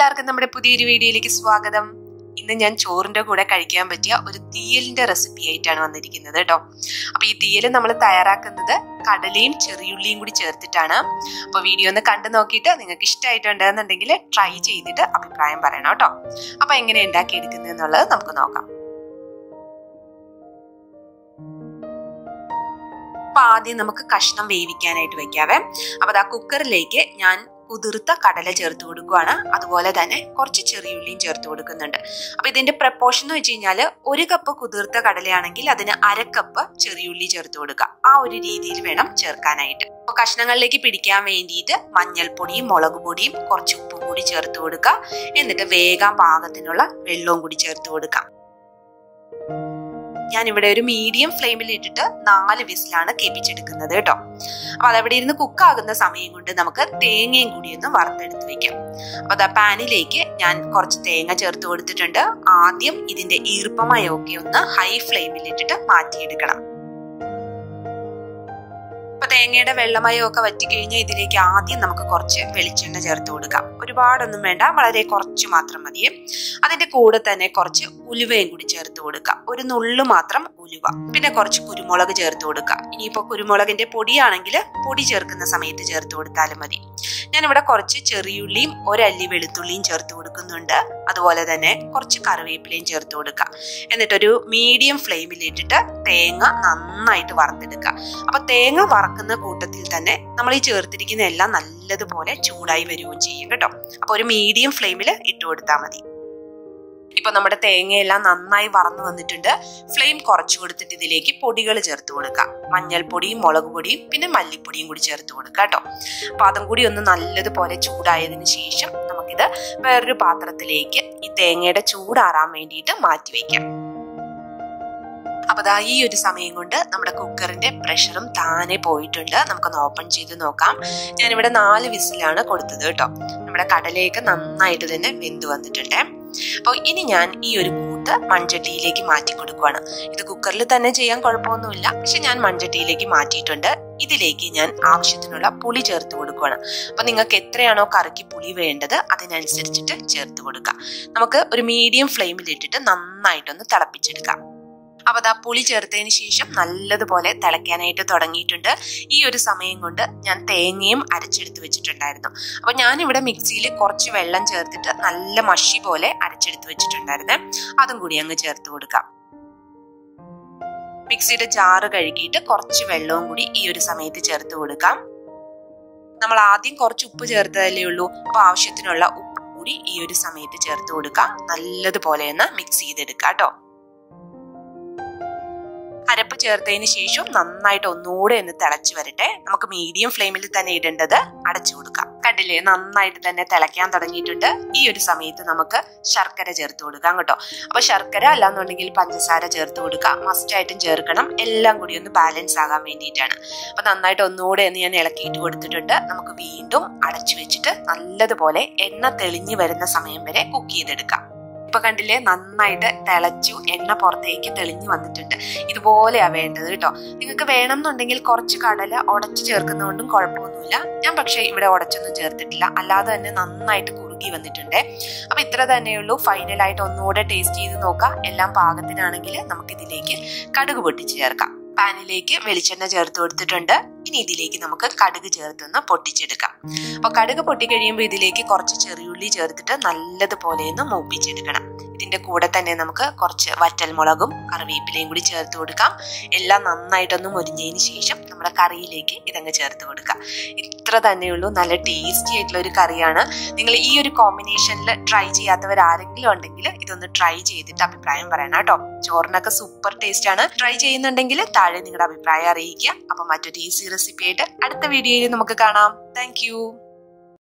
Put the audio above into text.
എല്ലാവർക്കും നമ്മുടെ പുതിയൊരു വീഡിയോയിലേക്ക് സ്വാഗതം ഇന്ന് ഞാൻ ചോറിന്റെ കൂടെ കഴിക്കാൻ പറ്റിയ ഒരു തീയലിന്റെ റെസിപ്പി ആയിട്ടാണ് വന്നിരിക്കുന്നത് കേട്ടോ അപ്പൊ ഈ തീയൽ നമ്മൾ തയ്യാറാക്കുന്നത് കടലയും ചെറിയുള്ളിയും കൂടി ചേർത്തിട്ടാണ് അപ്പൊ വീഡിയോ ഒന്ന് കണ്ടു നോക്കിയിട്ട് നിങ്ങൾക്ക് ഇഷ്ടമായിട്ടുണ്ടെന്നുണ്ടെങ്കിൽ ട്രൈ ചെയ്തിട്ട് അഭിപ്രായം പറയണം കേട്ടോ അപ്പൊ എങ്ങനെ ഉണ്ടാക്കിയെടുക്കുന്നത് എന്നുള്ളത് നമുക്ക് നോക്കാം അപ്പൊ ആദ്യം നമുക്ക് കഷ്ണം വേവിക്കാനായിട്ട് വെക്കാവേ അപ്പൊ ആ കുക്കറിലേക്ക് ഞാൻ കുതിർത്ത കടല ചേർത്ത് കൊടുക്കുകയാണ് അതുപോലെ തന്നെ കുറച്ച് ചെറിയുള്ളിയും ചേർത്ത് കൊടുക്കുന്നുണ്ട് അപ്പൊ ഇതിന്റെ പ്രപ്പോർഷൻ എന്ന് വെച്ച് കഴിഞ്ഞാൽ ഒരു കപ്പ് കുതിർത്ത കടലയാണെങ്കിൽ അതിന് അര കപ്പ് ചെറിയുള്ളി ചേർത്ത് കൊടുക്കുക ആ ഒരു രീതിയിൽ വേണം ചേർക്കാനായിട്ട് അപ്പൊ കഷ്ണങ്ങളിലേക്ക് പിടിക്കാൻ വേണ്ടിയിട്ട് മഞ്ഞൾപ്പൊടിയും മുളക് പൊടിയും കുറച്ച് ഉപ്പും കൂടി ചേർത്ത് കൊടുക്കുക എന്നിട്ട് വേഗം പാകത്തിനുള്ള വെള്ളവും കൂടി ചേർത്ത് കൊടുക്കാം ഞാൻ ഇവിടെ ഒരു മീഡിയം ഫ്ലെയിമിൽ ഇട്ടിട്ട് നാല് വിസിലാണ് കേൾപ്പിച്ചെടുക്കുന്നത് കേട്ടോ അപ്പൊ അതവിടെ ഇരുന്ന് കുക്കാകുന്ന സമയം കൊണ്ട് നമുക്ക് തേങ്ങയും കൂടി ഒന്ന് വറുത്തെടുത്ത് വെക്കാം അപ്പൊ അതാ പാനിലേക്ക് ഞാൻ കുറച്ച് തേങ്ങ ചേർത്ത് കൊടുത്തിട്ടുണ്ട് ആദ്യം ഇതിന്റെ ഈർപ്പമയമൊക്കെ ഒന്ന് ഹൈ ഫ്ലെയിമിൽ ഇട്ടിട്ട് മാറ്റിയെടുക്കണം ഇപ്പൊ തേങ്ങയുടെ വെള്ളമയമൊക്കെ വറ്റിക്കഴിഞ്ഞാൽ ഇതിലേക്ക് ആദ്യം നമുക്ക് കുറച്ച് വെളിച്ചെണ്ണ ചേർത്ത് കൊടുക്കാം ഒരുപാടൊന്നും വേണ്ട വളരെ കുറച്ച് മാത്രം മതിയെ അതിന്റെ കൂടെ തന്നെ കുറച്ച് ഉലുവയും കൂടി ചേർത്ത് കൊടുക്കാം ഒരു നുള്ളു മാത്രം ഉലുവ പിന്നെ കുറച്ച് കുരുമുളക് ചേർത്ത് കൊടുക്കാം ഇനിയിപ്പോ കുരുമുളകിന്റെ പൊടിയാണെങ്കിൽ പൊടി ചേർക്കുന്ന സമയത്ത് ചേർത്ത് കൊടുത്താലും മതി ഞാനിവിടെ കുറച്ച് ചെറിയുള്ളിയും ഒരല്ലി വെളുത്തുള്ളിയും ചേർത്ത് കൊടുക്കുന്നുണ്ട് അതുപോലെ തന്നെ കുറച്ച് കറിവേപ്പിലയും ചേർത്ത് കൊടുക്കുക എന്നിട്ടൊരു മീഡിയം ഫ്ലെയിമിൽ ഇട്ടിട്ട് തേങ്ങ നന്നായിട്ട് വറുത്തെടുക്കുക അപ്പൊ തേങ്ങ വറക്കുന്ന കൂട്ടത്തിൽ തന്നെ നമ്മൾ ഈ ചേർത്തിരിക്കുന്ന എല്ലാം നല്ലതുപോലെ ചൂടായി വരികയും ചെയ്യും കേട്ടോ അപ്പൊ ഒരു മീഡിയം ഫ്ലെയിമിൽ ഇട്ട് കൊടുത്താൽ മതി ഇപ്പൊ നമ്മുടെ തേങ്ങയെല്ലാം നന്നായി വറന്നു വന്നിട്ടുണ്ട് ഫ്ലെയിം കുറച്ചു കൊടുത്തിട്ട് ഇതിലേക്ക് പൊടികൾ ചേർത്ത് കൊടുക്കാം മഞ്ഞൾപ്പൊടിയും മുളക് പൊടിയും പിന്നെ മല്ലിപ്പൊടിയും കൂടി ചേർത്ത് കൊടുക്കാം കേട്ടോ അപ്പൊ അതും കൂടി ഒന്ന് നല്ലതുപോലെ ചൂടായതിനു ശേഷം നമുക്കിത് വേറൊരു പാത്രത്തിലേക്ക് ഈ തേങ്ങയുടെ ചൂടാറാൻ വേണ്ടിയിട്ട് മാറ്റി വെക്കാം അപ്പൊ ദാ ഈ ഒരു സമയം കൊണ്ട് നമ്മുടെ കുക്കറിന്റെ പ്രഷറും താനെ പോയിട്ടുണ്ട് നമുക്കൊന്ന് ഓപ്പൺ ചെയ്ത് നോക്കാം ഞാനിവിടെ നാല് വിസിലാണ് കൊടുത്തത് കേട്ടോ നമ്മുടെ കടലയൊക്കെ നന്നായിട്ട് തന്നെ വെന്ത് വന്നിട്ടുണ്ട് അപ്പോൾ ഇനി ഞാൻ ഈ ഒരു കൂട്ട് മൺചട്ടിയിലേക്ക് മാറ്റി കൊടുക്കുവാണ് ഇത് കുക്കറിൽ തന്നെ ചെയ്യാൻ കുഴപ്പമൊന്നുമില്ല പക്ഷെ ഞാൻ മൺചട്ടിയിലേക്ക് മാറ്റിയിട്ടുണ്ട് ഇതിലേക്ക് ഞാൻ ആവശ്യത്തിനുള്ള പുളി ചേർത്ത് കൊടുക്കുകയാണ് അപ്പൊ നിങ്ങൾക്ക് എത്രയാണോ കറിക്ക് പുളി വേണ്ടത് അതിനനുസരിച്ചിട്ട് ചേർത്ത് കൊടുക്കാം നമുക്ക് ഒരു മീഡിയം ഫ്ലെയിമിൽ ഇട്ടിട്ട് നന്നായിട്ടൊന്ന് തിളപ്പിച്ചെടുക്കാം അപ്പൊ അതാ പുളി ചേർത്തതിന് ശേഷം നല്ലതുപോലെ തിളയ്ക്കാനായിട്ട് തുടങ്ങിയിട്ടുണ്ട് ഈ ഒരു സമയം കൊണ്ട് ഞാൻ തേങ്ങയും അരച്ചെടുത്ത് വെച്ചിട്ടുണ്ടായിരുന്നു അപ്പൊ ഞാൻ ഇവിടെ മിക്സിയിൽ കുറച്ച് വെള്ളം ചേർത്തിട്ട് നല്ല മഷി പോലെ അരച്ചെടുത്ത് വെച്ചിട്ടുണ്ടായിരുന്നേ അതും കൂടി അങ്ങ് ചേർത്ത് കൊടുക്കാം മിക്സിയുടെ ജാറ് കഴുകിയിട്ട് കുറച്ച് വെള്ളവും കൂടി ഈ ഒരു സമയത്ത് ചേർത്ത് കൊടുക്കാം നമ്മൾ ആദ്യം കുറച്ച് ഉപ്പ് ചേർത്തതല്ലേ ഉള്ളൂ അപ്പൊ ആവശ്യത്തിനുള്ള ഉപ്പ് കൂടി ഈ ഒരു സമയത്ത് ചേർത്ത് കൊടുക്കാം നല്ലതുപോലെ ഒന്ന് മിക്സ് ചെയ്തെടുക്കാം കേട്ടോ അരപ്പ് ചേർത്തതിന് ശേഷം നന്നായിട്ട് ഒന്നുകൂടെ ഒന്ന് തിളച്ചു വരട്ടെ നമുക്ക് മീഡിയം ഫ്ലെയിമിൽ തന്നെ ഇടേണ്ടത് അടച്ചു കൊടുക്കാം കണ്ടില്ലേ നന്നായിട്ട് തന്നെ തിളയ്ക്കാൻ തുടങ്ങിയിട്ടുണ്ട് ഈ ഒരു സമയത്ത് നമുക്ക് ശർക്കര ചേർത്ത് കൊടുക്കാം കേട്ടോ അപ്പൊ ശർക്കര അല്ലാന്നുണ്ടെങ്കിൽ പഞ്ചസാര ചേർത്ത് കൊടുക്കാം മസ്റ്റ് ആയിട്ടും ചേർക്കണം എല്ലാം കൂടി ഒന്ന് ബാലൻസ് ആകാൻ വേണ്ടിയിട്ടാണ് അപ്പൊ നന്നായിട്ട് ഒന്നുകൂടെ ഒന്ന് ഞാൻ ഇളക്കിയിട്ട് കൊടുത്തിട്ടുണ്ട് നമുക്ക് വീണ്ടും അടച്ചു വെച്ചിട്ട് നല്ലതുപോലെ എണ്ണ തെളിഞ്ഞു വരുന്ന സമയം വരെ കുക്ക് ചെയ്തെടുക്കാം ഇപ്പൊ കണ്ടില്ലേ നന്നായിട്ട് തിളച്ചു എണ്ണ പുറത്തേക്ക് തെളിഞ്ഞു വന്നിട്ടുണ്ട് ഇതുപോലെയാ വേണ്ടത് കേട്ടോ നിങ്ങൾക്ക് വേണമെന്നുണ്ടെങ്കിൽ കുറച്ച് കടല ഉടച്ചു ചേർക്കുന്നതുകൊണ്ടും കുഴപ്പമൊന്നുമില്ല ഞാൻ പക്ഷെ ഇവിടെ ഉടച്ചൊന്നും ചേർത്തിട്ടില്ല അല്ലാതെ തന്നെ നന്നായിട്ട് കുറുകി വന്നിട്ടുണ്ട് അപ്പൊ ഇത്ര തന്നെയുള്ളൂ ഫൈനലായിട്ട് ഒന്നുകൂടെ ടേസ്റ്റ് ചെയ്ത് നോക്കാം എല്ലാം പാകത്തിനാണെങ്കിൽ നമുക്കിതിലേക്ക് കടുക് പൊട്ടിച്ച് ചേർക്കാം പാനിലേക്ക് വെളിച്ചെണ്ണ ചേർത്ത് കൊടുത്തിട്ടുണ്ട് ഇനി ഇതിലേക്ക് നമുക്ക് കടുക് ചേർത്തൊന്ന് പൊട്ടിച്ചെടുക്കാം അപ്പൊ കടുക് പൊട്ടിക്കഴിയുമ്പോൾ ഇതിലേക്ക് കുറച്ച് ചെറിയുള്ളി ചേർത്തിട്ട് നല്ലതുപോലെ ഒന്ന് മൂപ്പിച്ചെടുക്കണം ഇതിന്റെ കൂടെ തന്നെ നമുക്ക് കുറച്ച് വറ്റൽമുളകും കറിവേപ്പിലയും കൂടി ചേർത്ത് കൊടുക്കാം എല്ലാം നന്നായിട്ടൊന്ന് മുരിഞ്ഞതിന് ശേഷം നമ്മുടെ കറിയിലേക്ക് ഇതങ്ങ് ചേർത്ത് കൊടുക്കാം ഇത്ര തന്നെയുള്ളൂ നല്ല ടേസ്റ്റി ആയിട്ടുള്ള ഒരു കറിയാണ് നിങ്ങൾ ഈ ഒരു കോമ്പിനേഷനിൽ ട്രൈ ചെയ്യാത്തവർ ആരെങ്കിലും ഉണ്ടെങ്കിൽ ഇതൊന്ന് ട്രൈ ചെയ്തിട്ട് അഭിപ്രായം പറയണം കേട്ടോ ചോറിനൊക്കെ സൂപ്പർ ടേസ്റ്റ് ആണ് ട്രൈ ചെയ്യുന്നുണ്ടെങ്കിൽ താഴെ നിങ്ങളുടെ അഭിപ്രായം അറിയിക്കുക അപ്പൊ മറ്റൊരു ഈസി റെസിപ്പി ആയിട്ട് അടുത്ത വീഡിയോയിൽ നമുക്ക് കാണാം താങ്ക്